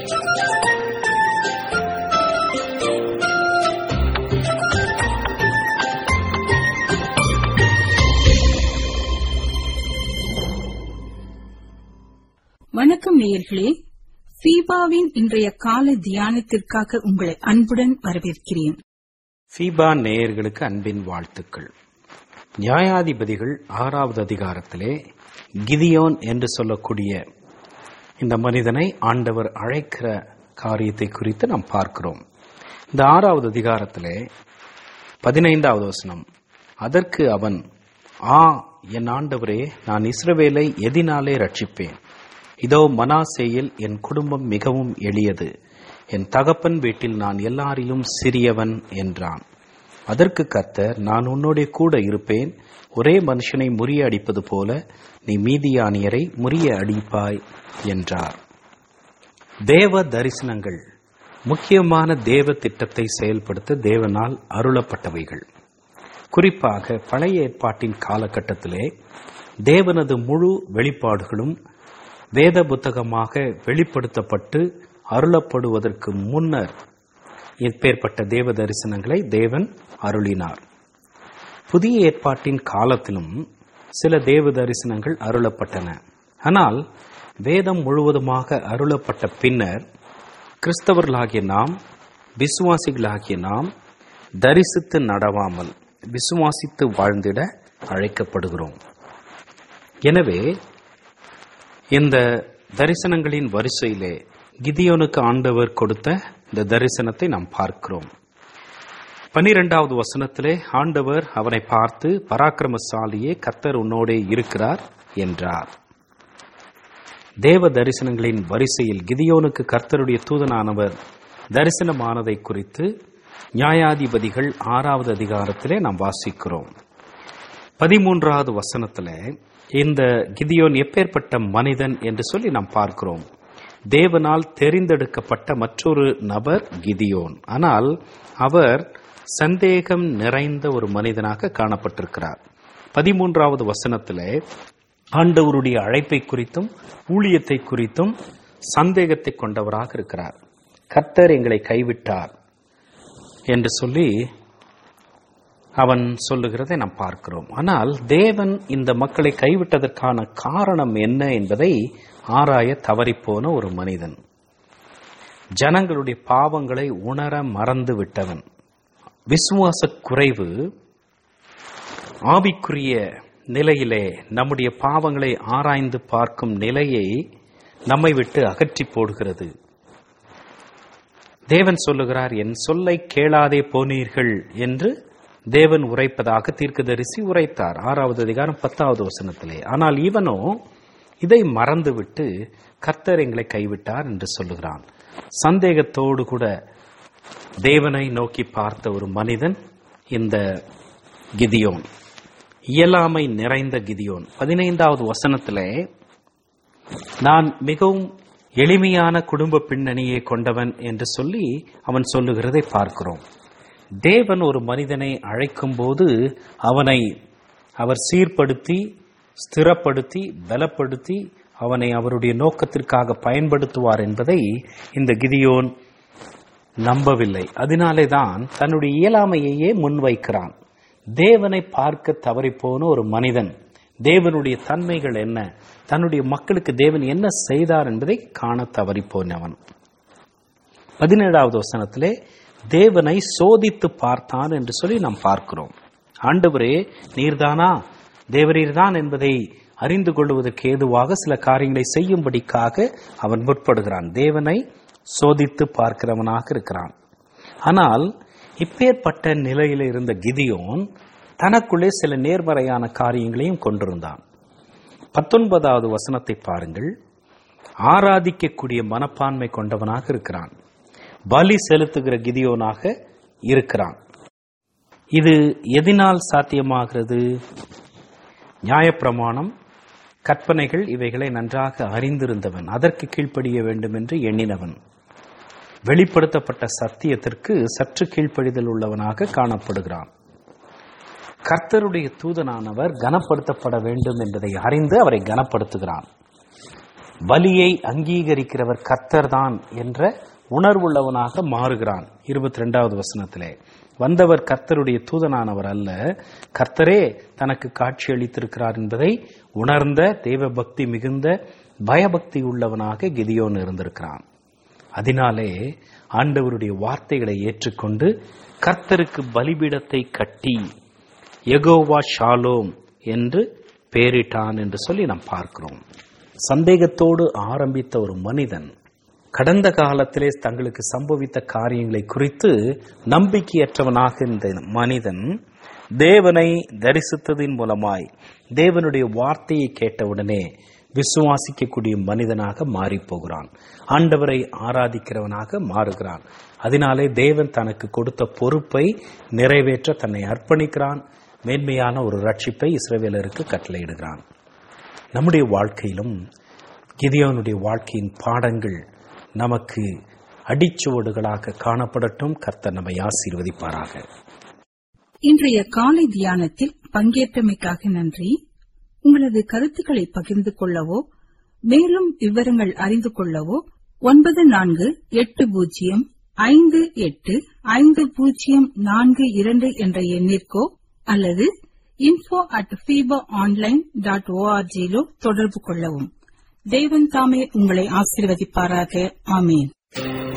வணக்கம் நேயர்களே ஃபீபாவின் இன்றைய காலை தியானத்திற்காக உங்களை அன்புடன் வரவேற்கிறேன் ஃபீபா நேயர்களுக்கு அன்பின் வாழ்த்துக்கள் நியாயாதிபதிகள் ஆறாவது அதிகாரத்திலே கிதியோன் என்று சொல்லக்கூடிய இந்த மனிதனை ஆண்டவர் அழைக்கிற காரியத்தை குறித்து நாம் பார்க்கிறோம் இந்த ஆறாவது அதிகாரத்திலே பதினைந்தாவது வசனம் அதற்கு அவன் ஆ என் ஆண்டவரே நான் இஸ்ரவேலை எதினாலே ரட்சிப்பேன் இதோ மனாசேயில் என் குடும்பம் மிகவும் எளியது என் தகப்பன் வீட்டில் நான் எல்லாரிலும் சிறியவன் என்றான் அதற்கு கர்த்தர் நான் உன்னோடே கூட இருப்பேன் ஒரே மனுஷனை முறிய அடிப்பது போல நீ மீதியானியரை முறிய அடிப்பாய் என்றார் தேவ தரிசனங்கள் முக்கியமான தேவ திட்டத்தை செயல்படுத்த தேவனால் அருளப்பட்டவைகள் குறிப்பாக பழைய ஏற்பாட்டின் காலகட்டத்திலே தேவனது முழு வெளிப்பாடுகளும் வேத புத்தகமாக வெளிப்படுத்தப்பட்டு அருளப்படுவதற்கு முன்னர் இப்பேற்பட்ட தேவ தரிசனங்களை தேவன் அருளினார் புதிய ஏற்பாட்டின் காலத்திலும் சில தேவ தரிசனங்கள் அருளப்பட்டன ஆனால் வேதம் முழுவதுமாக அருளப்பட்ட பின்னர் கிறிஸ்தவர்களாகிய நாம் விசுவாசிகளாகிய நாம் தரிசித்து நடவாமல் விசுவாசித்து வாழ்ந்திட அழைக்கப்படுகிறோம் எனவே இந்த தரிசனங்களின் வரிசையிலே கிதியோனுக்கு ஆண்டவர் கொடுத்த இந்த தரிசனத்தை நாம் பார்க்கிறோம் பனிரெண்டாவது வசனத்திலே ஆண்டவர் அவனை பார்த்து பராக்கிரமசாலியே கர்த்தர் உன்னோடே இருக்கிறார் என்றார் தேவ தரிசனங்களின் வரிசையில் கிதியோனுக்கு கர்த்தருடைய தூதனானவர் தரிசனமானதை குறித்து நியாயாதிபதிகள் ஆறாவது அதிகாரத்திலே நாம் வாசிக்கிறோம் பதிமூன்றாவது வசனத்திலே இந்த கிதியோன் எப்பேற்பட்ட மனிதன் என்று சொல்லி நாம் பார்க்கிறோம் தேவனால் தெரிந்தெடுக்கப்பட்ட மற்றொரு நபர் கிதியோன் ஆனால் அவர் சந்தேகம் நிறைந்த ஒரு மனிதனாக காணப்பட்டிருக்கிறார் பதிமூன்றாவது வசனத்திலே ஆண்டவருடைய அழைப்பை குறித்தும் ஊழியத்தை குறித்தும் சந்தேகத்தை கொண்டவராக இருக்கிறார் கர்த்தர் எங்களை கைவிட்டார் என்று சொல்லி அவன் சொல்லுகிறதை நாம் பார்க்கிறோம் ஆனால் தேவன் இந்த மக்களை கைவிட்டதற்கான காரணம் என்ன என்பதை ஆராய தவறிப்போன ஒரு மனிதன் ஜனங்களுடைய பாவங்களை உணர மறந்து விட்டவன் விசுவாச குறைவு ஆவிக்குரிய நிலையிலே நம்முடைய பாவங்களை ஆராய்ந்து பார்க்கும் நிலையை நம்மை விட்டு அகற்றி போடுகிறது தேவன் சொல்லுகிறார் என் சொல்லை கேளாதே போனீர்கள் என்று தேவன் உரைப்பதாக தீர்க்கதரிசி உரைத்தார் ஆறாவது அதிகாரம் பத்தாவது வசனத்திலே ஆனால் இவனோ இதை மறந்துவிட்டு கர்த்தர் எங்களை கைவிட்டார் என்று சொல்லுகிறான் சந்தேகத்தோடு கூட தேவனை நோக்கி பார்த்த ஒரு மனிதன் இந்த கிதியோன் இயலாமை நிறைந்த கிதியோன் பதினைந்தாவது வசனத்திலே நான் மிகவும் எளிமையான குடும்ப பின்னணியை கொண்டவன் என்று சொல்லி அவன் சொல்லுகிறதை பார்க்கிறோம் தேவன் ஒரு மனிதனை அழைக்கும் போது அவனை அவர் சீர்படுத்தி ஸ்திரப்படுத்தி பலப்படுத்தி அவனை அவருடைய நோக்கத்திற்காக பயன்படுத்துவார் என்பதை இந்த கிதியோன் நம்பவில்லை அதனாலே தான் தன்னுடைய இயலாமையையே முன்வைக்கிறான் தேவனை பார்க்க தவறிப்போன ஒரு மனிதன் தேவனுடைய தன்மைகள் என்ன தன்னுடைய மக்களுக்கு தேவன் என்ன செய்தார் என்பதை காண தவறிப்போனவன் பதினேழாவது வசனத்திலே தேவனை சோதித்து பார்த்தான் என்று சொல்லி நாம் பார்க்கிறோம் ஆண்டவரே நீர்தானா தேவரீர்தான் என்பதை அறிந்து கொள்வதற்கு ஏதுவாக சில காரியங்களை செய்யும்படிக்காக அவன் முற்படுகிறான் தேவனை சோதித்து பார்க்கிறவனாக இருக்கிறான் ஆனால் இப்பேற்பட்ட நிலையில இருந்த கிதியோன் தனக்குள்ளே சில நேர்மறையான காரியங்களையும் கொண்டிருந்தான் பத்தொன்பதாவது வசனத்தை பாருங்கள் ஆராதிக்கக்கூடிய மனப்பான்மை கொண்டவனாக இருக்கிறான் பலி செலுத்துகிற கிதியோனாக இருக்கிறான் இது எதினால் சாத்தியமாகிறது நியாயப்பிரமாணம் கற்பனைகள் இவைகளை நன்றாக அறிந்திருந்தவன் அதற்கு கீழ்ப்படிய வேண்டும் என்று எண்ணினவன் வெளிப்படுத்தப்பட்ட சத்தியத்திற்கு சற்று கீழ்ப்படிதல் உள்ளவனாக காணப்படுகிறான் கர்த்தருடைய தூதனானவர் கனப்படுத்தப்பட வேண்டும் என்பதை அறிந்து அவரை கனப்படுத்துகிறான் பலியை அங்கீகரிக்கிறவர் கர்த்தர்தான் என்ற உணர்வுள்ளவனாக மாறுகிறான் இருபத்தி ரெண்டாவது வசனத்திலே வந்தவர் கர்த்தருடைய தூதனானவர் அல்ல கர்த்தரே தனக்கு காட்சி அளித்திருக்கிறார் என்பதை உணர்ந்த தேவ பக்தி மிகுந்த பயபக்தி உள்ளவனாக கிதியோன் இருந்திருக்கிறான் அதனாலே ஆண்டவருடைய வார்த்தைகளை ஏற்றுக்கொண்டு கர்த்தருக்கு பலிபீடத்தை கட்டி எகோவா ஷாலோம் என்று பெயரிட்டான் என்று சொல்லி நாம் பார்க்கிறோம் சந்தேகத்தோடு ஆரம்பித்த ஒரு மனிதன் கடந்த காலத்திலே தங்களுக்கு சம்பவித்த காரியங்களை குறித்து நம்பிக்கையற்றவனாக இந்த மனிதன் தேவனை தரிசித்ததின் மூலமாய் தேவனுடைய வார்த்தையை கேட்டவுடனே விசுவாசிக்கக்கூடிய மனிதனாக மாறிப் போகிறான் ஆண்டவரை ஆராதிக்கிறவனாக மாறுகிறான் அதனாலே தேவன் தனக்கு கொடுத்த பொறுப்பை நிறைவேற்ற தன்னை அர்ப்பணிக்கிறான் மேன்மையான ஒரு ரட்சிப்பை இஸ்ரவேலருக்கு கட்டளையிடுகிறான் நம்முடைய வாழ்க்கையிலும் கிதியோனுடைய வாழ்க்கையின் பாடங்கள் நமக்கு அடிச்சுவடுகளாக காணப்படட்டும் கர்த்தர் நம்மை ஆசீர்வதிப்பாராக இன்றைய காலை தியானத்தில் பங்கேற்றமைக்காக நன்றி உங்களது கருத்துக்களை பகிர்ந்து கொள்ளவோ மேலும் விவரங்கள் அறிந்து கொள்ளவோ ஒன்பது நான்கு எட்டு பூஜ்ஜியம் ஐந்து எட்டு ஐந்து பூஜ்ஜியம் நான்கு இரண்டு என்ற எண்ணிற்கோ அல்லது info at fipa online dot ஓஆர்ஜியிலோ தொடர்பு கொள்ளவும் தேவன் தாமே உங்களை ஆசீர்வதிப்பாராக ஆமேன்